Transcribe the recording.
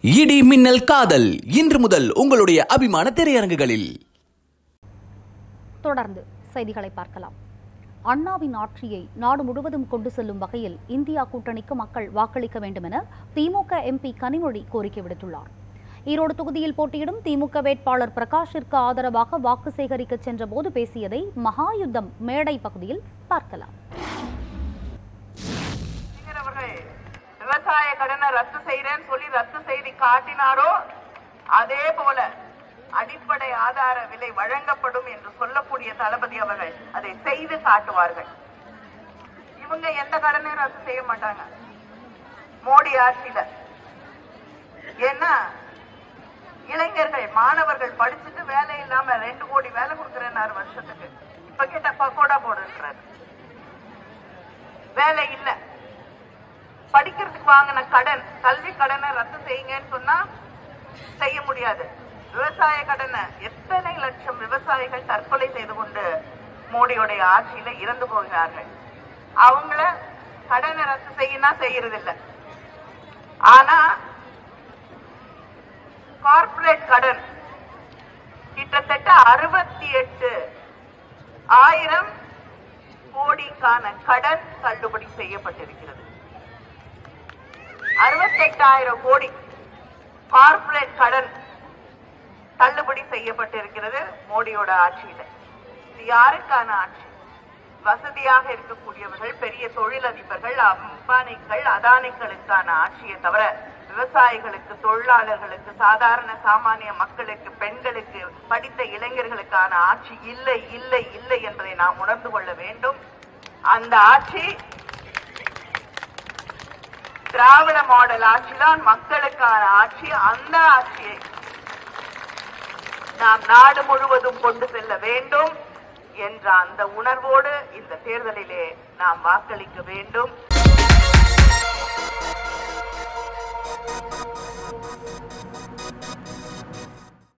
இடி மின்னல் காதல் இன்று முதல் உங்களுடைய அபிமான திரையரங்குகளில் தொடர்ந்து செய்திகளை பார்க்கலாம் அண்ணாவின் ஆட்சியை நாடு முழுவதும் கொண்டு செல்லும் வகையில் இந்தியா கூட்டணிக்கு மக்கள் வாக்களிக்க வேண்டும் என திமுக எம்பி கனிமொழி கோரிக்கை விடுத்துள்ளார் ஈரோடு தொகுதியில் போட்டியிடும் திமுக வேட்பாளர் பிரகாஷிற்கு ஆதரவாக வாக்கு சேகரிக்க சென்றபோது பேசியதை மகாயுத்தம் மேடை பகுதியில் பார்க்கலாம் கலைஞர் அவர்கள் விவசாய கடனை ரத்து செய்யறேன்னு சொல்லி ரத்து செய்து காட்டினாரோ அதே போல அடிப்படை ஆதார விலை வழங்கப்படும் என்று சொல்லக்கூடிய தளபதி அவர்கள் அதை செய்து காட்டுவார்கள் இவங்க எந்த கடனையும் ரத்து செய்ய மாட்டாங்க மோடி ஆட்சியில ஏன்னா இளைஞர்கள் மாணவர்கள் படிச்சுட்டு வேலை இல்லாம ரெண்டு கோடி வேலை கொடுக்கறேன்னாரு வருஷத்துக்கு இப்ப கேட்ட பக்கோடா போடுன்றாரு வேலை இல்ல படிக்கிறதுக்கு வாங்கின கடன் கல்வி கடனை ரத்து செய்யுங்கன்னு சொன்னா செய்ய முடியாது விவசாய கடனை எத்தனை லட்சம் விவசாயிகள் தற்கொலை செய்து கொண்டு மோடியுடைய ஆட்சியில இறந்து போகிறார்கள் அவங்கள கடனை ரத்து செய்யினா செய்யறது இல்ல ஆனா கார்ப்பரேட் கடன் கிட்டத்தட்ட அறுபத்தி எட்டு ஆயிரம் கோடிக்கான கடன் தள்ளுபடி செய்யப்பட்டிருக்கிறது அறுபத்தெட்டாயிரம் கோடி கார்ப்பரேட் கடன் தள்ளுபடி செய்யப்பட்டிருக்கிறது மோடியோட ஆட்சியில இது யாருக்கான ஆட்சி வசதியாக இருக்கக்கூடியவர்கள் பெரிய தொழிலதிபர்கள் அம்பானிகள் அதானிகளுக்கான ஆட்சியை தவிர விவசாயிகளுக்கு தொழிலாளர்களுக்கு சாதாரண சாமானிய மக்களுக்கு பெண்களுக்கு படித்த இளைஞர்களுக்கான ஆட்சி இல்லை இல்லை இல்லை என்பதை நாம் உணர்ந்து கொள்ள வேண்டும் அந்த ஆட்சி திராவிட மாடல் ஆட்சிதான் மக்களுக்கான ஆட்சி அந்த ஆட்சியை நாம் நாடு முழுவதும் கொண்டு செல்ல வேண்டும் என்ற அந்த உணர்வோடு இந்த தேர்தலிலே நாம் வாக்களிக்க வேண்டும்